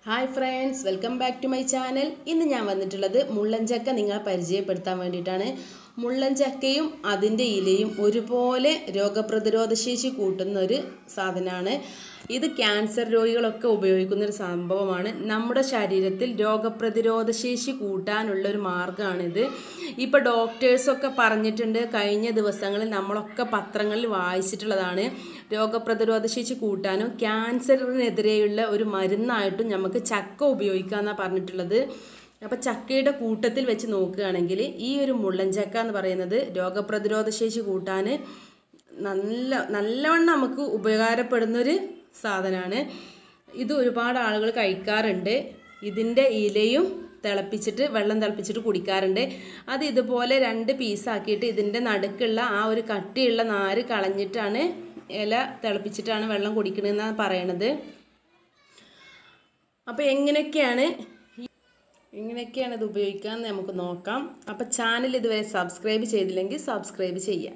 hi friends welcome back to my channel ഇന്ന് ഞാൻ വന്നിട്ടുള്ളത് മുള്ളൻചക്ക നിങ്ങളെ പരിചയപ്പെടുത്താൻ വേണ്ടിയിട്ടാണ് മുള്ളൻചക്കയും അതിൻ്റെ ഇലയും ഒരുപോലെ രോഗപ്രതിരോധ ശേഷി കൂട്ടുന്ന ഒരു സാധനമാണ് ഇത് ക്യാൻസർ രോഗികളൊക്കെ ഉപയോഗിക്കുന്ന ഒരു സംഭവമാണ് നമ്മുടെ ശരീരത്തിൽ രോഗപ്രതിരോധ ശേഷി കൂട്ടാനുള്ള ഒരു മാർഗ്ഗമാണിത് ഇപ്പോൾ ഡോക്ടേഴ്സൊക്കെ പറഞ്ഞിട്ടുണ്ട് കഴിഞ്ഞ ദിവസങ്ങളിൽ നമ്മളൊക്കെ പത്രങ്ങളിൽ വായിച്ചിട്ടുള്ളതാണ് രോഗപ്രതിരോധ ശേഷി കൂട്ടാനും ക്യാൻസറിനെതിരെയുള്ള ഒരു മരുന്നായിട്ടും നമുക്ക് ചക്ക ഉപയോഗിക്കാമെന്നാണ് പറഞ്ഞിട്ടുള്ളത് അപ്പോൾ ചക്കയുടെ കൂട്ടത്തിൽ വെച്ച് നോക്കുകയാണെങ്കിൽ ഈ ഒരു മുള്ളൻ ചക്ക എന്ന് പറയുന്നത് രോഗപ്രതിരോധ ശേഷി കൂട്ടാൻ നല്ല നല്ലവണ്ണം നമുക്ക് ഉപകാരപ്പെടുന്നൊരു സാധനമാണ് ഇത് ഒരുപാട് ആളുകൾ കഴിക്കാറുണ്ട് ഇതിൻ്റെ ഇലയും തിളപ്പിച്ചിട്ട് വെള്ളം തിളപ്പിച്ചിട്ട് കുടിക്കാറുണ്ട് അത് ഇതുപോലെ രണ്ട് പീസാക്കിയിട്ട് ഇതിൻ്റെ നടുക്കുള്ള ആ ഒരു കട്ടിയുള്ള നാര് കളഞ്ഞിട്ടാണ് ഇല തിളപ്പിച്ചിട്ടാണ് വെള്ളം കുടിക്കണമെന്നാണ് പറയണത് അപ്പോൾ എങ്ങനെയൊക്കെയാണ് എങ്ങനെയൊക്കെയാണ് ഇത് ഉപയോഗിക്കാമെന്ന് നമുക്ക് നോക്കാം അപ്പോൾ ചാനൽ ഇതുവരെ സബ്സ്ക്രൈബ് ചെയ്തില്ലെങ്കിൽ സബ്സ്ക്രൈബ് ചെയ്യാം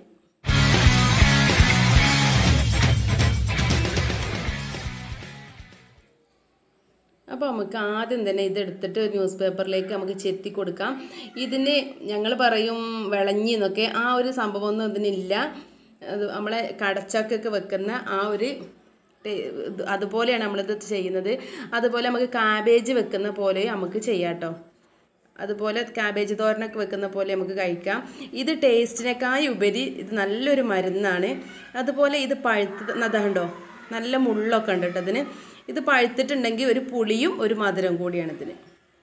അപ്പോൾ നമുക്ക് ആദ്യം തന്നെ ഇതെടുത്തിട്ട് ന്യൂസ് പേപ്പറിലേക്ക് നമുക്ക് ചെത്തി കൊടുക്കാം ഇതിന് ഞങ്ങൾ പറയും വിളഞ്ഞി എന്നൊക്കെ ആ ഒരു സംഭവമൊന്നും ഇതിനില്ല അത് നമ്മളെ കടച്ചക്കൊക്കെ വെക്കുന്ന ആ ഒരു അതുപോലെയാണ് നമ്മളിത് ചെയ്യുന്നത് അതുപോലെ നമുക്ക് കാബേജ് വെക്കുന്ന പോലെ നമുക്ക് ചെയ്യാം കേട്ടോ അതുപോലെ കാബേജ് തോരനൊക്കെ വെക്കുന്ന പോലെ നമുക്ക് കഴിക്കാം ഇത് ടേസ്റ്റിനേക്കായി ഉപരി ഇത് നല്ലൊരു മരുന്നാണ് അതുപോലെ ഇത് പഴുത്ത് അതാണ്ടോ നല്ല മുള്ളൊക്കെ ഉണ്ട് കേട്ടോ ഇതിന് ഇത് പഴുത്തിട്ടുണ്ടെങ്കിൽ ഒരു പുളിയും ഒരു മധുരം കൂടിയാണ് ഇതിന്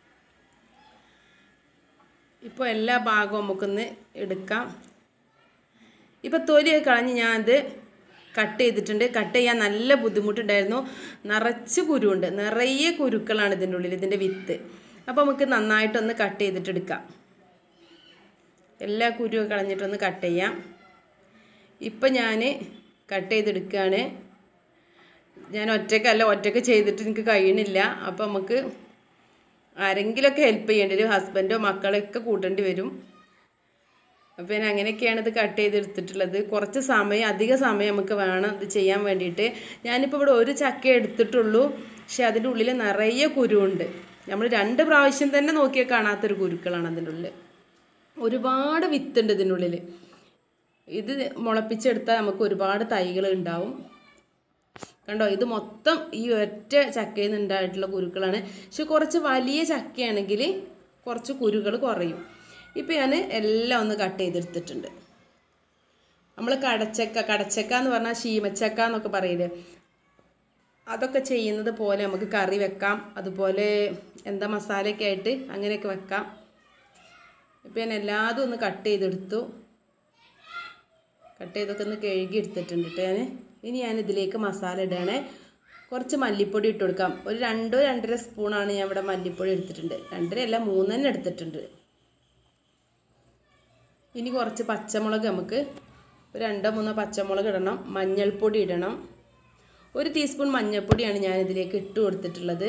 ഇപ്പോൾ എല്ലാ ഭാഗവും നമുക്കൊന്ന് എടുക്കാം ഇപ്പോൾ തൊലിയൊക്കെ കളഞ്ഞ് ഞാൻ ഇത് കട്ട് ചെയ്തിട്ടുണ്ട് കട്ട് ചെയ്യാൻ നല്ല ബുദ്ധിമുട്ടുണ്ടായിരുന്നു നിറച്ച് കുരുണ്ട് നിറയെ കുരുക്കളാണ് ഇതിൻ്റെ ഉള്ളിൽ ഇതിൻ്റെ വിത്ത് അപ്പോൾ നമുക്ക് നന്നായിട്ടൊന്ന് കട്ട് ചെയ്തിട്ട് എടുക്കാം എല്ലാ കുരുവും കളഞ്ഞിട്ടൊന്ന് കട്ട് ചെയ്യാം ഇപ്പം ഞാൻ കട്ട് ചെയ്തെടുക്കുകയാണ് ഞാൻ ഒറ്റക്കല്ല ഒറ്റക്ക് ചെയ്തിട്ട് എനിക്ക് കഴിയണില്ല അപ്പോൾ നമുക്ക് ആരെങ്കിലുമൊക്കെ ഹെൽപ്പ് ചെയ്യേണ്ടി വരും ഹസ്ബൻഡോ മക്കളൊക്കെ കൂട്ടേണ്ടി വരും അപ്പോൾ ഞാൻ അങ്ങനെയൊക്കെയാണ് ഇത് കട്ട് ചെയ്തെടുത്തിട്ടുള്ളത് കുറച്ച് സമയം അധിക സമയം നമുക്ക് വേണം ഇത് ചെയ്യാൻ വേണ്ടിയിട്ട് ഞാനിപ്പോൾ ഇവിടെ ഒരു ചക്ക എടുത്തിട്ടുള്ളൂ പക്ഷെ അതിൻ്റെ ഉള്ളിൽ നിറയെ കുരുവുണ്ട് നമ്മൾ രണ്ട് പ്രാവശ്യം തന്നെ നോക്കിയാൽ കാണാത്തൊരു കുരുക്കളാണ് അതിൻ്റെ ഉള്ളിൽ ഒരുപാട് വിത്തുണ്ട് ഇതിൻ്റെ ഉള്ളിൽ ഇത് മുളപ്പിച്ചെടുത്താൽ നമുക്ക് ഒരുപാട് തൈകൾ ഉണ്ടാവും കണ്ടോ ഇത് മൊത്തം ഈ ഒറ്റ ചക്കയിൽ നിന്ന് ഉണ്ടായിട്ടുള്ള കുരുക്കളാണ് പക്ഷെ കുറച്ച് വലിയ ചക്കയാണെങ്കിൽ കുറച്ച് കുരുകൾ കുറയും ഇപ്പം ഞാൻ എല്ലാം ഒന്ന് കട്ട് ചെയ്തെടുത്തിട്ടുണ്ട് നമ്മൾ കടച്ചക്ക കടച്ചക്ക എന്ന് പറഞ്ഞാൽ ശീമച്ചക്ക എന്നൊക്കെ പറയില്ലേ അതൊക്കെ ചെയ്യുന്നത് പോലെ നമുക്ക് കറി വെക്കാം അതുപോലെ എന്താ മസാലയൊക്കെ ആയിട്ട് അങ്ങനെയൊക്കെ വെക്കാം ഇപ്പം ഞാൻ എല്ലാതും ഒന്ന് കട്ട് ചെയ്തെടുത്തു കട്ട് ചെയ്തൊക്കെ ഒന്ന് കഴുകി എടുത്തിട്ടുണ്ട് കേട്ടോ ഞാൻ ഇനി ഞാൻ ഇതിലേക്ക് മസാല ഇടുകയാണ് കുറച്ച് മല്ലിപ്പൊടി ഇട്ട് കൊടുക്കാം ഒരു രണ്ടോ രണ്ടര സ്പൂണാണ് ഞാൻ ഇവിടെ മല്ലിപ്പൊടി എടുത്തിട്ടുണ്ട് രണ്ടര അല്ല മൂന്നെണ്ണം എടുത്തിട്ടുണ്ട് ഇനി കുറച്ച് പച്ചമുളക് നമുക്ക് ഒരു രണ്ടോ മൂന്നോ പച്ചമുളക് ഇടണം മഞ്ഞൾപ്പൊടി ഇടണം ഒരു ടീസ്പൂൺ മഞ്ഞൾപ്പൊടിയാണ് ഞാൻ ഇതിലേക്ക് ഇട്ട് കൊടുത്തിട്ടുള്ളത്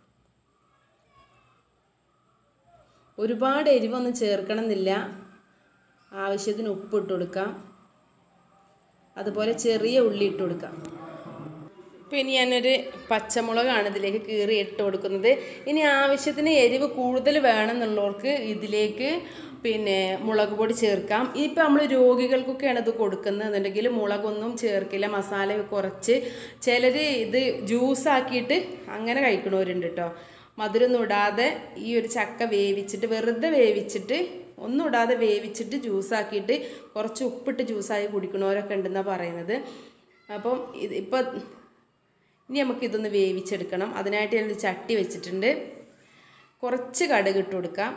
ഒരുപാട് എരിവൊന്നും ചേർക്കണം എന്നില്ല ആവശ്യത്തിന് ഉപ്പ് ഇട്ട് കൊടുക്കാം അതുപോലെ ചെറിയ ഉള്ളി ഇട്ട് കൊടുക്കാം ഇപ്പോൾ ഇനി ഞാനൊരു പച്ചമുളകാണ് ഇതിലേക്ക് കീറി ഇട്ട് കൊടുക്കുന്നത് ഇനി ആവശ്യത്തിന് എരിവ് കൂടുതൽ വേണമെന്നുള്ളവർക്ക് ഇതിലേക്ക് പിന്നെ മുളക് പൊടി ചേർക്കാം ഇനിയിപ്പോൾ നമ്മൾ രോഗികൾക്കൊക്കെയാണ് ഇത് കൊടുക്കുന്നതെന്നുണ്ടെങ്കിൽ മുളകൊന്നും ചേർക്കില്ല മസാല കുറച്ച് ചിലർ ഇത് ജ്യൂസാക്കിയിട്ട് അങ്ങനെ കഴിക്കണവരുണ്ട് കേട്ടോ മധുരമൊന്നും ഇടാതെ ഈ ഒരു ചക്ക വേവിച്ചിട്ട് വെറുതെ വേവിച്ചിട്ട് ഒന്നും ഇടാതെ വേവിച്ചിട്ട് ജ്യൂസാക്കിയിട്ട് കുറച്ച് ഉപ്പിട്ട് ജ്യൂസായി കുടിക്കണവരൊക്കെ ഉണ്ടെന്നാണ് പറയുന്നത് അപ്പം ഇത് ഇപ്പോൾ ഇനി നമുക്ക് ഇതൊന്ന് വേവിച്ചെടുക്കണം അതിനായിട്ട് ഞാനൊരു ചട്ടി വെച്ചിട്ടുണ്ട് കുറച്ച് കടുക് ഇട്ട് കൊടുക്കാം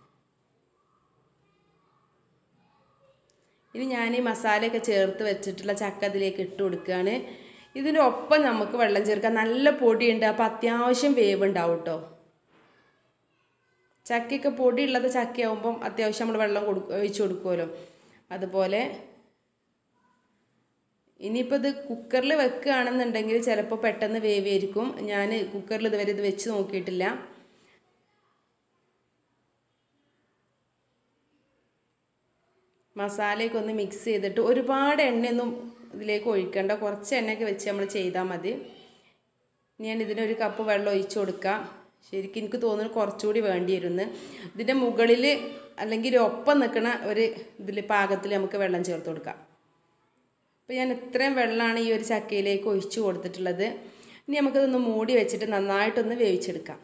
ഇനി ഞാൻ ഈ മസാലയൊക്കെ ചേർത്ത് വെച്ചിട്ടുള്ള ചക്ക അതിലേക്ക് ഇട്ട് കൊടുക്കുകയാണ് ഇതിൻ്റെ ഒപ്പം നമുക്ക് വെള്ളം ചേർക്കാം നല്ല പൊടിയുണ്ട് അപ്പോൾ അത്യാവശ്യം വേവ് ഉണ്ടാവും കേട്ടോ ചക്കയൊക്കെ പൊടിയുള്ളത് ചക്കയാവുമ്പം അത്യാവശ്യം നമ്മൾ വെള്ളം കൊടുക്കും ഒഴിച്ച് കൊടുക്കുമല്ലോ അതുപോലെ ഇനിയിപ്പോൾ ഇത് കുക്കറിൽ വെക്കുകയാണെന്നുണ്ടെങ്കിൽ ചിലപ്പോൾ പെട്ടെന്ന് വേവിയായിരിക്കും ഞാൻ കുക്കറിൽ ഇതുവരെ ഇത് വെച്ച് നോക്കിയിട്ടില്ല മസാലയൊക്കെ ഒന്ന് മിക്സ് ചെയ്തിട്ട് ഒരുപാട് എണ്ണയൊന്നും ഇതിലേക്ക് ഒഴിക്കേണ്ട കുറച്ച് എണ്ണയൊക്കെ വെച്ച് നമ്മൾ ചെയ്താൽ മതി ഞാൻ ഇതിനൊരു കപ്പ് വെള്ളം ഒഴിച്ചു കൊടുക്കാം ശരിക്കും എനിക്ക് തോന്നുന്നു കുറച്ചുകൂടി വേണ്ടി വരുമെന്ന് ഇതിൻ്റെ മുകളിൽ അല്ലെങ്കിൽ ഒരു ഒപ്പം നിൽക്കണ ഒരു ഇതിൽ പാകത്തിൽ നമുക്ക് വെള്ളം ചേർത്ത് കൊടുക്കാം അപ്പോൾ ഞാൻ ഇത്രയും വെള്ളമാണ് ഈ ഒരു ചക്കയിലേക്ക് ഒഴിച്ചു കൊടുത്തിട്ടുള്ളത് ഇനി നമുക്കതൊന്ന് മൂടി വെച്ചിട്ട് നന്നായിട്ടൊന്ന് വേവിച്ചെടുക്കാം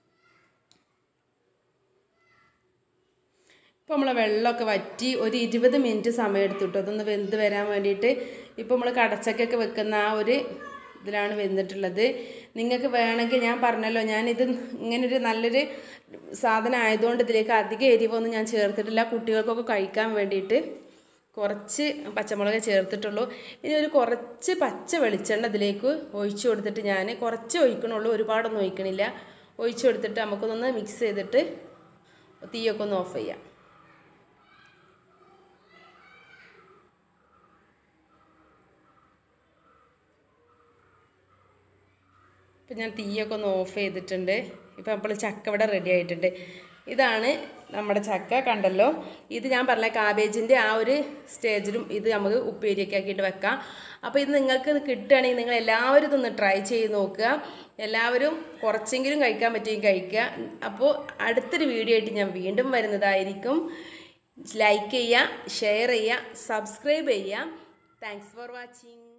ഇപ്പോൾ നമ്മളെ വെള്ളമൊക്കെ വറ്റി ഒരു ഇരുപത് മിനിറ്റ് സമയം എടുത്തിട്ടു അതൊന്ന് വെന്ത് വരാൻ വേണ്ടിയിട്ട് ഇപ്പോൾ നമ്മൾ കടച്ചക്കൊക്കെ വെക്കുന്ന ആ ഒരു ഇതിലാണ് വെന്തിട്ടുള്ളത് നിങ്ങൾക്ക് വേണമെങ്കിൽ ഞാൻ പറഞ്ഞല്ലോ ഞാനിത് ഇങ്ങനൊരു നല്ലൊരു സാധനം ആയതുകൊണ്ട് ഇതിലേക്ക് അധികം എരിവൊന്നും ഞാൻ ചേർത്തിട്ടില്ല കുട്ടികൾക്കൊക്കെ കഴിക്കാൻ വേണ്ടിയിട്ട് കുറച്ച് പച്ചമുളക് ചേർത്തിട്ടുള്ളൂ ഇനി ഒരു കുറച്ച് പച്ച വെളിച്ചെണ്ണ ഇതിലേക്ക് ഒഴിച്ചു കൊടുത്തിട്ട് ഞാൻ കുറച്ച് ഒഴിക്കണുള്ളൂ ഒരുപാടൊന്നും ഒഴിക്കണില്ല ഒഴിച്ചു കൊടുത്തിട്ട് നമുക്കൊന്ന് മിക്സ് ചെയ്തിട്ട് തീയൊക്കെ ഒന്ന് ഓഫ് ചെയ്യാം ഇപ്പം ഞാൻ തീയൊക്കെ ഒന്ന് ഓഫ് ചെയ്തിട്ടുണ്ട് ഇപ്പം നമ്മൾ ചക്ക ഇവിടെ റെഡി ആയിട്ടുണ്ട് ഇതാണ് നമ്മുടെ ചക്ക കണ്ടല്ലോ ഇത് ഞാൻ പറഞ്ഞ കാബേജിൻ്റെ ആ ഒരു സ്റ്റേജിലും ഇത് നമുക്ക് ഉപ്പേരിയൊക്കെ ആക്കിയിട്ട് വെക്കാം അപ്പോൾ ഇത് നിങ്ങൾക്ക് ഇത് കിട്ടുകയാണെങ്കിൽ നിങ്ങൾ എല്ലാവരും ഇതൊന്ന് ട്രൈ ചെയ്ത് നോക്കുക എല്ലാവരും കുറച്ചെങ്കിലും കഴിക്കാൻ പറ്റുമെങ്കിൽ കഴിക്കുക അപ്പോൾ അടുത്തൊരു വീഡിയോ ആയിട്ട് ഞാൻ വീണ്ടും വരുന്നതായിരിക്കും ലൈക്ക് ചെയ്യുക ഷെയർ ചെയ്യുക സബ്സ്ക്രൈബ് ചെയ്യുക താങ്ക്സ് ഫോർ വാച്ചിങ്